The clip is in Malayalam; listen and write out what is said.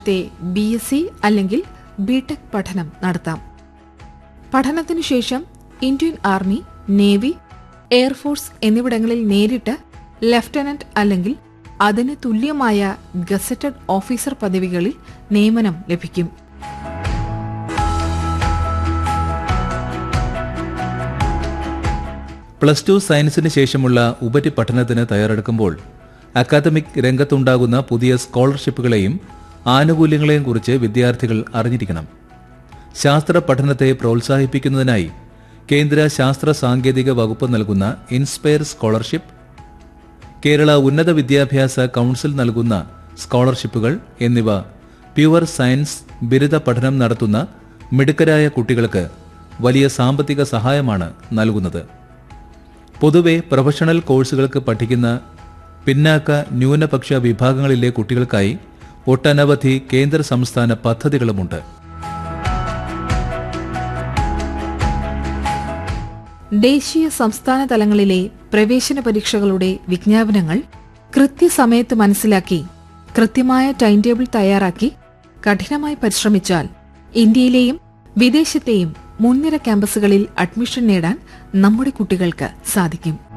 ത്തെ ബി എസ് സി അല്ലെങ്കിൽ ബിടെക് പഠനം നടത്താം പഠനത്തിനു ശേഷം ഇന്ത്യൻ ആർമി നേവി എയർഫോഴ്സ് എന്നിവിടങ്ങളിൽ നേരിട്ട് ലഫ്റ്റനന്റ് അല്ലെങ്കിൽ അതിന് തുല്യമായ ഗസറ്റഡ് ഓഫീസർ പദവികളിൽ നിയമനം ലഭിക്കും പ്ലസ് ടു സയൻസിന് ശേഷമുള്ള ഉപരിപഠനത്തിന് തയ്യാറെടുക്കുമ്പോൾ അക്കാദമിക് രംഗത്തുണ്ടാകുന്ന പുതിയ സ്കോളർഷിപ്പുകളെയും ആനുകൂല്യങ്ങളെയും കുറിച്ച് വിദ്യാർത്ഥികൾ അറിഞ്ഞിരിക്കണം ശാസ്ത്ര പഠനത്തെ പ്രോത്സാഹിപ്പിക്കുന്നതിനായി കേന്ദ്ര ശാസ്ത്ര സാങ്കേതിക വകുപ്പ് നൽകുന്ന ഇൻസ്പയർ സ്കോളർഷിപ്പ് കേരള ഉന്നത വിദ്യാഭ്യാസ കൗൺസിൽ നൽകുന്ന സ്കോളർഷിപ്പുകൾ എന്നിവ പ്യുവർ സയൻസ് ബിരുദ പഠനം നടത്തുന്ന മിടുക്കരായ കുട്ടികൾക്ക് വലിയ സാമ്പത്തിക സഹായമാണ് നൽകുന്നത് പൊതുവെ പ്രൊഫഷണൽ കോഴ്സുകൾക്ക് പഠിക്കുന്ന പിന്നാക്ക ന്യൂനപക്ഷ വിഭാഗങ്ങളിലെ കുട്ടികൾക്കായി ഒട്ടനവധി കേന്ദ്ര സംസ്ഥാന പദ്ധതികളുമുണ്ട് ദേശീയ സംസ്ഥാന തലങ്ങളിലെ പ്രവേശന പരീക്ഷകളുടെ വിജ്ഞാപനങ്ങൾ കൃത്യസമയത്ത് മനസ്സിലാക്കി കൃത്യമായ ടൈം ടേബിൾ തയ്യാറാക്കി കഠിനമായി പരിശ്രമിച്ചാൽ ഇന്ത്യയിലെയും വിദേശത്തെയും മുൻനിര ക്യാമ്പസുകളിൽ അഡ്മിഷൻ നേടാൻ നമ്മുടെ കുട്ടികൾക്ക് സാധിക്കും